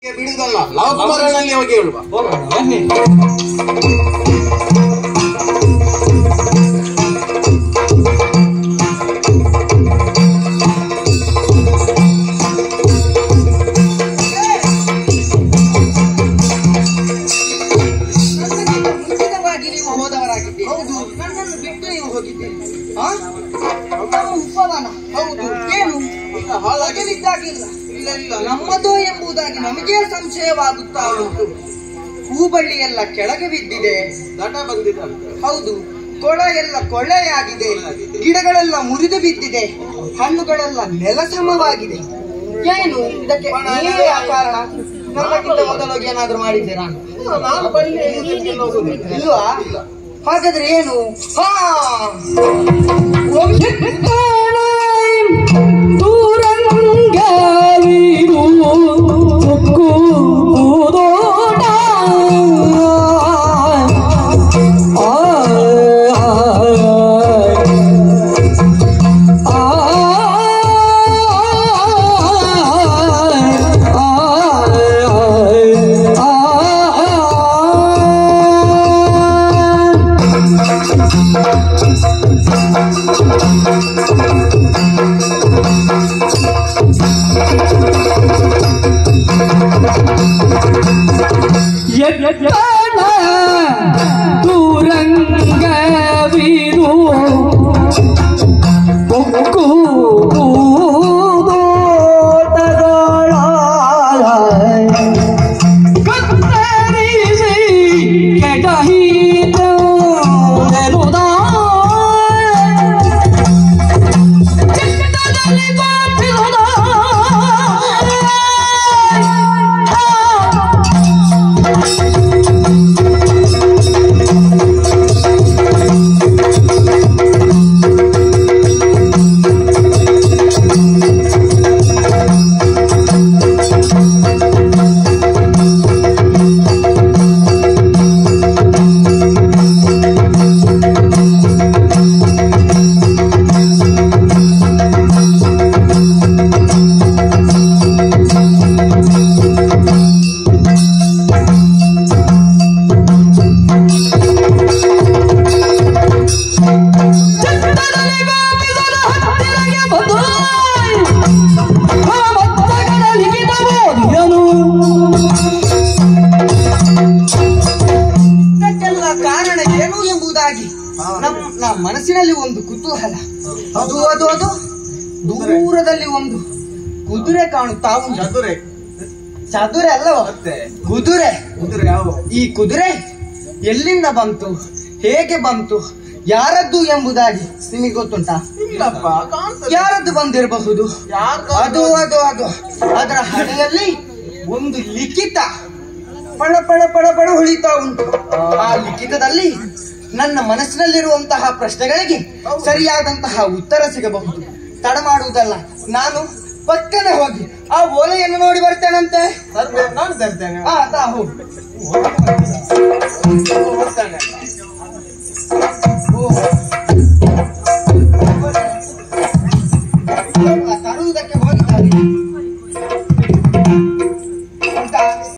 ಬಿಡುದಲ್ಲ ಲವಕುಮಾರನಲ್ಲಿ ಹೋಗಿ ಹೇಳುವ ಹೋಗೋಣ ಬನ್ನಿ ಮುಂಚಿತವಾಗಿ ನೀವು ಹೋದವರಾಗಿದ್ದೀರಿ ಹೌದು ನನ್ನನ್ನು ಬಿಟ್ಟು ನೀವು ಹೋಗಿದ್ದೀರಿ ಆ? ನಾವು ಉಪವನ ಹೌದು ಏನು ಹಾಳಾಗಲಿದ್ದಾಗಿಲ್ಲ ಇಲ್ಲ ಇಲ್ಲ ನಮ್ಮದೋ ಎಂಬುದಾಗಿ ನಮಗೆ ಸಂಶಯವಾಗುತ್ತಾ ಉಂಟು ಹೂಬಳ್ಳಿ ಎಲ್ಲ ಕೆಳಗೆ ಬಿದ್ದಿದೆ ದಟ ಬಂದಿದಂತೆ ಹೌದು ಕೊಳ ಎಲ್ಲ ಕೊಳ್ಳೆಯಾಗಿದೆ ಗಿಡಗಳೆಲ್ಲ ಮುರಿದು ಬಿದ್ದಿದೆ ಹಣ್ಣುಗಳೆಲ್ಲ ನೆಲಸಮವಾಗಿದೆ ಏನು ಇದಕ್ಕೆ ನೀವೇ ಆ ಕಾರಣ ನಮ್ಮಕ್ಕಿಂತ ಮೊದಲಾಗಿ ಏನಾದ್ರೂ ಮಾಡಿದ್ದೀರಾ ನಾನು ಬಲ್ಲಿ ಎದುರಿಸ್ಕೊಂಡು ಹೋಗುದಿಲ್ಲ. ಇಲ್ವಾ ಹಾಗಾದ್ರೆ ಏನು ಹಾ ತೂರಂಗವಿರು ಕೊಕ್ಕು ಕತ್ತರಿಸಿ ಕೆಡಹಿತು ಚಿತ್ತದಲ್ಲಿ ಇದಕ್ಕೆಲ್ಲ ಕಾರಣ ಏನು ಎಂಬುದಾಗಿ ನಮ್ಮ ನಮ್ಮ ಮನಸ್ಸಿನಲ್ಲಿ ಒಂದು ಕುತೂಹಲ ಅದು ಅದು ಅದು ದೂರದಲ್ಲಿ ಒಂದು ಕುದುರೆ ಕಾಣುತ್ತಾ ಉಂಟು ಚದುರೆ ಚದುರೆ ಅಲ್ಲವ ಮತ್ತೆ ಕುದುರೆ ಕುದುರೆ ಯಾವ ಈ ಕುದುರೆ ಎಲ್ಲಿಂದ ಬಂತು ಹೇಗೆ ಬಂತು ಯಾರದ್ದು ಎಂಬುದಾಗಿ ನಿಮಗೆ ಗೊತ್ತುಂಟಾ ಇಲ್ಲಪ್ಪ ಕಾಣ್ತದೆ ಯಾರದ್ದು ಬಂದಿರಬಹುದು ಯಾರ್ ಅದು ಅದು ಅದು ಅದರ ಹಣೆಯಲ್ಲಿ ಒಂದು ಲಿಖಿತ ಪಳ ಪಳ ಪಳ ಪಳ ಹೊಳಿತಾ ಉಂಟು ಆ ಲಿಖಿತದಲ್ಲಿ ನನ್ನ ಮನಸ್ಸಿನಲ್ಲಿರುವಂತಹ ಪ್ರಶ್ನೆಗಳಿಗೆ ಸರಿಯಾದಂತಹ ಉತ್ತರ ಸಿಗಬಹುದು ತಡ ಮಾಡುವುದಲ್ಲ ನಾನು ಪಕ್ಕನೆ ಹೋಗಿ ಆ ಓಲೆಯನ್ನು ನೋಡಿ ಬರ್ತೇನಂತೆ ತರ್ತೇನೆ, ನಾನು ತರ್ತೇನೆ ಆ ತಾ ಹೋಗು